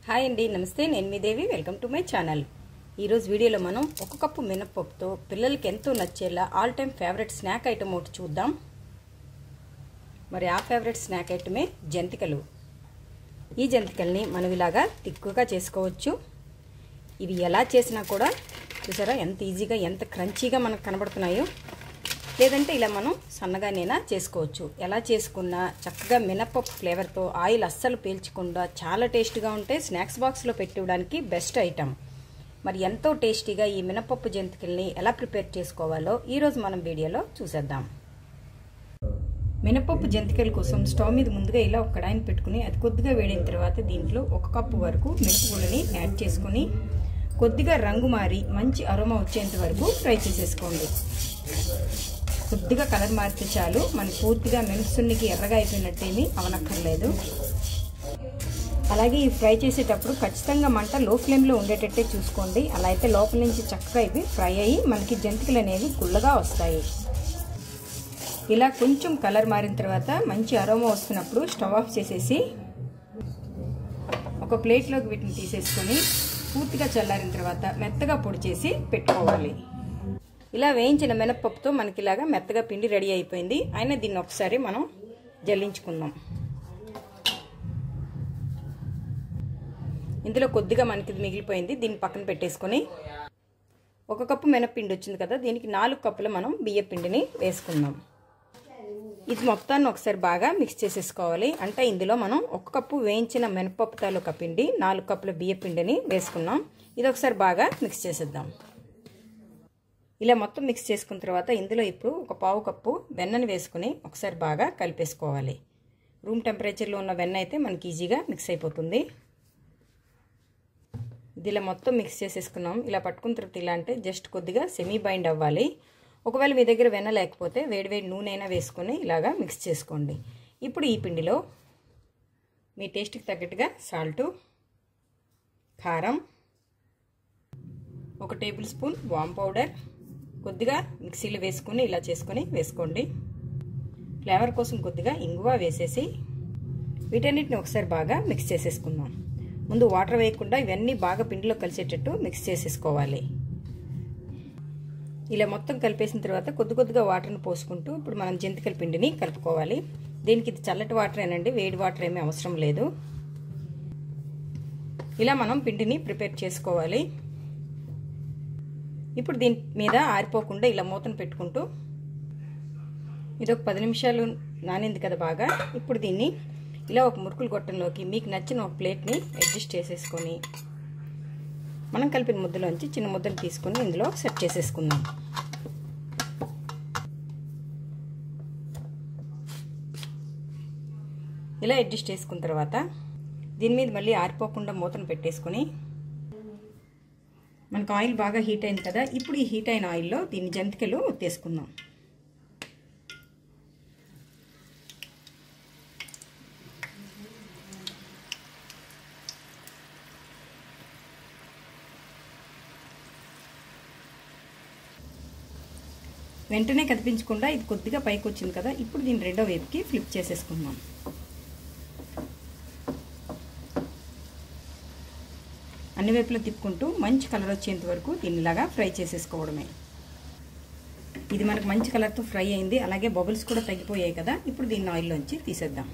hi అండి నమస్తే నేను మీ Devi welcome to my channel ఈరోజు వీడియోలో మనం ఒక కప్పు మినప్పప్పుతో పిల్లలకి ఎంతో నచ్చేలా all time favourite snack item ఒకటి చూద్దాం మరి ఆ ఫేవరెట్ స్నాక్ ఐటమే జంతికలు ఈ జంతికల్ని మనం ఇలాగా తిక్కుగా చేసుకోవచ్చు ఇవి ఎలా చేసినా కూడా చూసారా ఎంత ఈజీగా ఎంత క్రంచీగా మనకు కనబడుతున్నాయో లేదంటే ఇలా మనం సన్నగానైనా చేసుకోవచ్చు ఎలా చేసుకున్నా చక్కగా మినప్పప్పు ఫ్లేవర్తో ఆయిల్ అస్సలు పీల్చకుండా చాలా టేస్ట్గా ఉంటే స్నాక్స్ బాక్స్లో పెట్టివ్వడానికి బెస్ట్ ఐటమ్ మరి ఎంతో టేస్టీగా ఈ మినప్పప్పు జంతికల్ని ఎలా ప్రిపేర్ చేసుకోవాలో ఈరోజు మనం వీడియోలో చూసేద్దాం మినపప్పు జంతికల కోసం స్టవ్ మీద ముందుగా ఇలా ఒక కడాయిని పెట్టుకుని అది కొద్దిగా వేడిన తర్వాత దీంట్లో ఒక కప్పు వరకు మిరపగుళ్ళని యాడ్ చేసుకుని కొద్దిగా రంగు మారి మంచి అరోమా వచ్చేంత వరకు ఫ్రై చేసేసుకోండి కొద్దిగా కలర్ మారితే చాలు మన పూర్తిగా మినపసున్నికి ఎర్రగా అయిపోయినట్టేమీ అవనక్కర్లేదు అలాగే ఇవి ఫ్రై చేసేటప్పుడు ఖచ్చితంగా మంట లో ఫ్లేమ్లో ఉండేటట్టే చూసుకోండి అలా అయితే లోపల నుంచి చక్కగా ఇవి ఫ్రై అయ్యి మనకి జంతికలు అనేవి గుల్లగా వస్తాయి ఇలా కొంచెం కలర్ మారిన తర్వాత మంచి అరోమా వస్తున్నప్పుడు స్టవ్ ఆఫ్ చేసేసి ఒక ప్లేట్లోకి వీటిని తీసేసుకొని పూర్తిగా చల్లారిన తర్వాత మెత్తగా పొడి చేసి పెట్టుకోవాలి ఇలా వేయించిన మినపప్పుతో మనకి ఇలాగా మెత్తగా పిండి రెడీ అయిపోయింది అయినా దీన్ని ఒకసారి మనం జల్లించుకుందాం ఇందులో కొద్దిగా మనకి మిగిలిపోయింది దీన్ని పక్కన పెట్టేసుకొని ఒక కప్పు మినపిండి వచ్చింది కదా దీనికి నాలుగు కప్పులు మనం బియ్య పిండిని వేసుకుందాం ఇది మొత్తాన్ని ఒకసారి బాగా మిక్స్ చేసేసుకోవాలి అంటే ఇందులో మనం ఒక కప్పు వేయించిన మినపప్పు తాలూకా పిండి నాలుగు కప్పుల బియ్య పిండిని వేసుకున్నాం ఇది ఒకసారి బాగా మిక్స్ చేసేద్దాం ఇలా మొత్తం మిక్స్ చేసుకున్న తర్వాత ఇందులో ఇప్పుడు ఒక పావు కప్పు వెన్నని వేసుకుని ఒకసారి బాగా కలిపేసుకోవాలి రూమ్ టెంపరేచర్లో ఉన్న వెన్న అయితే మనకి ఈజీగా మిక్స్ అయిపోతుంది ఇది ఇలా మొత్తం మిక్స్ చేసేసుకున్నాం ఇలా పట్టుకున్న తర్వాత ఇలా అంటే జస్ట్ కొద్దిగా సెమీ బైండ్ అవ్వాలి ఒకవేళ మీ దగ్గర వెన్న లేకపోతే వేడివేడి నూనె అయినా వేసుకొని ఇలాగా మిక్స్ చేసుకోండి ఇప్పుడు ఈ పిండిలో మీ టేస్ట్కి తగ్గట్టుగా సాల్టు కారం ఒక టేబుల్ స్పూన్ వామ్ పౌడర్ కొద్దిగా మిక్సీలో వేసుకొని ఇలా చేసుకొని వేసుకోండి ఫ్లేవర్ కోసం కొద్దిగా ఇంగువ వేసేసి వీటన్నిటిని ఒకసారి బాగా మిక్స్ చేసేసుకుందాం ముందు వాటర్ వేయకుండా ఇవన్నీ బాగా పిండిలో కలిసేటట్టు మిక్స్ చేసేసుకోవాలి ఇలా మొత్తం కలిపేసిన తర్వాత కొద్ది కొద్దిగా వాటర్ని పోసుకుంటూ ఇప్పుడు మనం జంతికల పిండిని కలుపుకోవాలి దీనికి ఇది చల్లటి వాటర్ ఏనండి వేడి వాటర్ ఏమీ అవసరం లేదు ఇలా మనం పిండిని ప్రిపేర్ చేసుకోవాలి ఇప్పుడు దీని మీద ఆరిపోకుండా ఇలా మూతను పెట్టుకుంటూ ఇది ఒక పది నిమిషాలు నానింది కదా బాగా ఇప్పుడు దీన్ని ఇలా ఒక మురుకులు గొట్టంలోకి మీకు నచ్చిన ఒక ప్లేట్ని అడ్జస్ట్ చేసేసుకొని మనం కలిపిన ముద్దలోంచి చిన్న ముద్దలు తీసుకొని ఇందులో సెట్ చేసేసుకుందాం ఇలా అడ్జస్ట్ చేసుకున్న తర్వాత దీని మీద మళ్ళీ ఆరిపోకుండా మూతను పెట్టేసుకొని మనకు ఆయిల్ బాగా హీట్ అయింది కదా ఇప్పుడు ఈ హీట్ అయిన ఆయిల్లో దీన్ని జంతికలు ఒత్తేసుకుందాం వెంటనే కనిపించకుండా ఇది కొద్దిగా పైకి వచ్చింది కదా ఇప్పుడు దీన్ని రెండో వైపుకి ఫ్లిప్ చేసేసుకుందాం అన్ని వైపులా తిప్పుకుంటూ మంచి కలర్ వచ్చేంత వరకు దీనిలాగా ఫ్రై చేసేసుకోవడమే ఇది మనకు మంచి కలర్తో ఫ్రై అయింది అలాగే బబుల్స్ కూడా తగ్గిపోయాయి కదా ఇప్పుడు దీన్ని ఆయిల్లోంచి తీసేద్దాం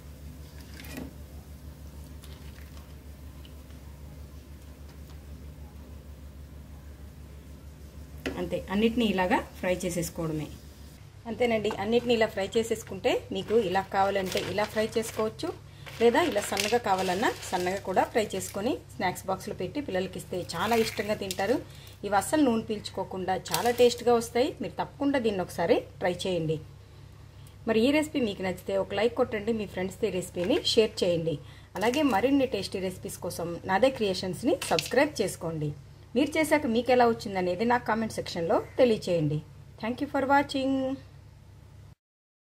అంతే అన్నిటినీ ఇలాగా ఫ్రై చేసేసుకోవడమే అంతేనండి అన్నిటిని ఇలా ఫ్రై చేసేసుకుంటే మీకు ఇలా కావాలంటే ఇలా ఫ్రై చేసుకోవచ్చు లేదా ఇలా సన్నగా కావాలన్నా సన్నగా కూడా ఫ్రై చేసుకొని స్నాక్స్ బాక్స్లో పెట్టి పిల్లలకి ఇస్తే చాలా ఇష్టంగా తింటారు ఇవి అస్సలు నూనె పీల్చుకోకుండా చాలా టేస్ట్గా వస్తాయి మీరు తప్పకుండా దీన్ని ఒకసారి ట్రై చేయండి మరి ఈ రెసిపీ మీకు నచ్చితే ఒక లైక్ కొట్టండి మీ ఫ్రెండ్స్తో ఈ రెసిపీని షేర్ చేయండి అలాగే మరిన్ని టేస్టీ రెసిపీస్ కోసం నాదే క్రియేషన్స్ని సబ్స్క్రైబ్ చేసుకోండి మీరు చేశాక మీకు ఎలా వచ్చిందనేది నాకు కామెంట్ సెక్షన్లో తెలియచేయండి థ్యాంక్ యూ ఫర్ వాచింగ్